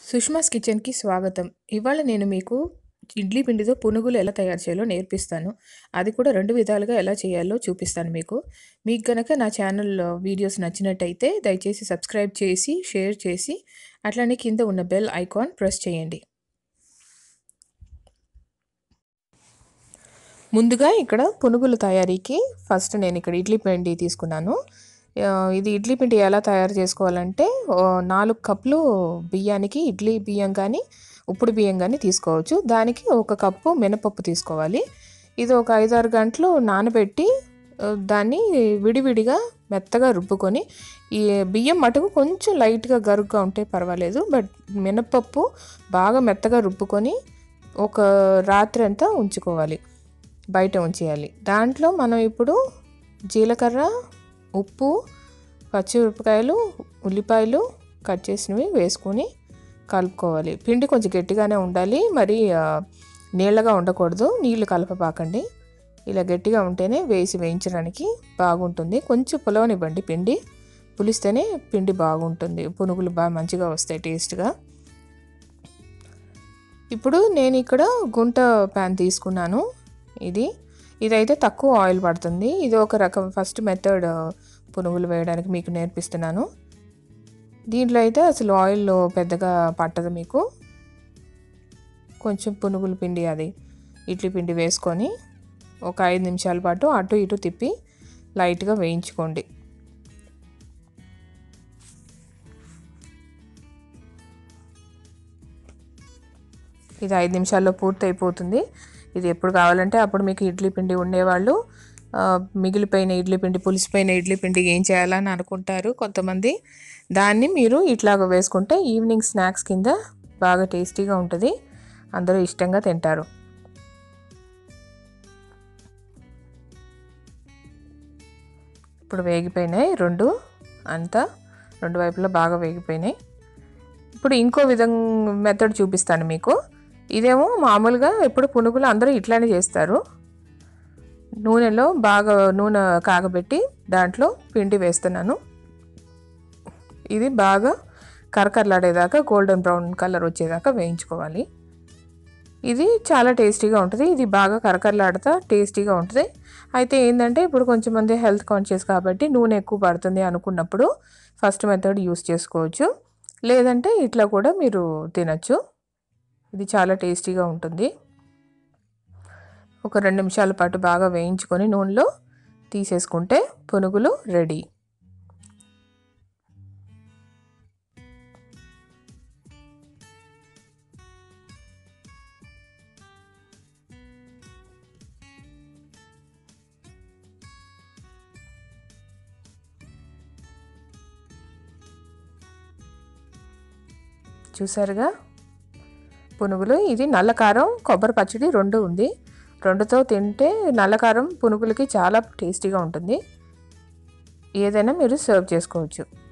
సుష్మాస్ కిచెన్‌కి స్వాగతం. ఇవాళ నేను మీకు ఇడ్లీ పిండితో పునుగులు ఎలా తయారు చేయాలో నేర్పిస్తాను. అది కూడా 2 విధాలుగా ఎలా చేయాలో చూపిస్తాను మీకు. మీకు గనక నా ఛానల్ వీడియోస్ నచ్చినట్టయితే దయచేసి సబ్స్క్రైబ్ చేసి, షేర్ చేసి, అట్లనే కింద ఉన్న బెల్ ఐకాన్ ప్రెస్ చేయండి. ముందుగా ఇక్కడ పునుగుల తయారీకి ఫస్ట్ నేను ఇక్కడ ఇడ్లీ పిండి తీసుకున్నాను. ఆహ్, ఇది ఇడ్లీ పిండి ఎలా తయారు చేసుకోవాలంటే ఆహ్, 4 కప్పులు బియ్యానికి ఇడ్లీ బియ్యం గానీ, ఉప్పుడు బియ్యం గానీ తీసుకోవచ్చు. దానికి ఒక కప్పు మినపప్పు తీసుకోవాలి. ఇది ఒక 5, 6 గంటలు నానబెట్టి ఆహ్, దాన్ని విడివిడిగా మెత్తగా రుబ్బుకొని, ఈ బియ్యం మటుకు కొంచెం లైట్‌గా గరుగ్గా ఉంటే పర్వాలేదు. బట్ మినపప్పు బాగా మెత్తగా రుబ్బుకొని ఒక రాత్రంతా ఉంచుకోవాలి. బయట ఉంచేయాలి. దాంట్లో మనం ఇప్పుడు జీలకర్ర, ఉప్పు, పచ్చిమిరపకాయలు, ఉల్లిపాయలు కట్ చేసినవి వేసుకొని కలుపుకోవాలి. పిండి కొంచెం గట్టిగానే ఉండాలి. మరీ ఆహ్, నీళ్ళగా ఉండకూడదు. నీళ్లు కలపబాకండి. ఇలా గట్టిగా ఉంటేనే వేసి వేయించడానికి బాగుంటుంది. కొంచెం పులవనివ్వండి పిండి. పులిస్తేనే పిండి బాగుంటుంది. పునుగులు బా మంచిగా వస్తాయి టేస్ట్‌గా. ఇప్పుడు నేను ఇక్కడ గుంట పాన్ తీసుకున్నాను. ఇది. ఇదైతే తక్కువ ఆయిల్ పడుతుంది. ఇది ఒక రకం ఫస్ట్ మెథడ్ పునుగులు వేయడానికి మీకు నేర్పిస్తున్నాను. దీంట్లో అయితే అసలు ఆయిల్ పెద్దగా పట్టదు మీకు. కొంచెం పునుగుల పిండి అది ఇడ్లీ పిండి వేసుకొని ఒక 5 నిమిషాల పాటు అటు ఇటు తిప్పి లైట్‌గా వేయించుకోండి. ఇది 5 నిమిషాల్లో పూర్తయిపోతుంది. ఇది ఎప్పుడు కావాలంటే అప్పుడు మీకు ఇడ్లీ పిండి ఉండేవాళ్ళు ఆహ్, మిగిలిపోయిన ఇడ్లీ పిండి, పులిసిపోయిన ఇడ్లీ పిండి ఏం చేయాలని అనుకుంటారు కొంతమంది. దాన్ని మీరు ఇట్లాగ వేసుకుంటే ఈవినింగ్ స్నాక్స్ కింద బాగా టేస్టీగా ఉంటది. అందరూ ఇష్టంగా తింటారు. ఇప్పుడు వేగిపోయినాయి 2 అంతా. 2 వైపులా బాగా వేగిపోయినాయి. ఇప్పుడు ఇంకో విధం మెథడ్ చూపిస్తాను మీకు. ఇదేమో మామూలుగా ఎప్పుడు పునుగులు అందరూ ఇట్లానే చేస్తారు. నూనెలో బాగా నూనె కాగబెట్టి దాంట్లో పిండి వేస్తున్నాను. ఇది బాగా కరకరలాడేదాకా గోల్డెన్ బ్రౌన్ కలర్ వచ్చేదాకా వేయించుకోవాలి. ఇది చాలా టేస్టీగా ఉంటది. ఇది బాగా కరకరలాడుతా టేస్టీగా ఉంటది. అయితే ఏందంటే ఇప్పుడు కొంచెం మంది హెల్త్ కాన్షియస్ కాబట్టి నూనె ఎక్కువ పడుతుంది అనుకున్నప్పుడు ఫస్ట్ మెథడ్ యూజ్ చేసుకోవచ్చు. లేదంటే ఇట్లా కూడా మీరు తినొచ్చు. ఇది చాలా టేస్టీగా ఉంటుంది. ఒక 2 నిమిషాల పాటు బాగా వేయించుకొని నూనెలో తీసేసుకుంటే పునుగులు రెడీ. చూసారుగా? పునుగులు ఇది నల్ల కారం, కొబ్బరి పచ్చడి 2 ఉంది. 2తో తింటే నల్ల కారం పునుగులకి చాలా టేస్టీగా ఉంటుంది. ఏదైనా మీరు సర్వ్ చేసుకోవచ్చు.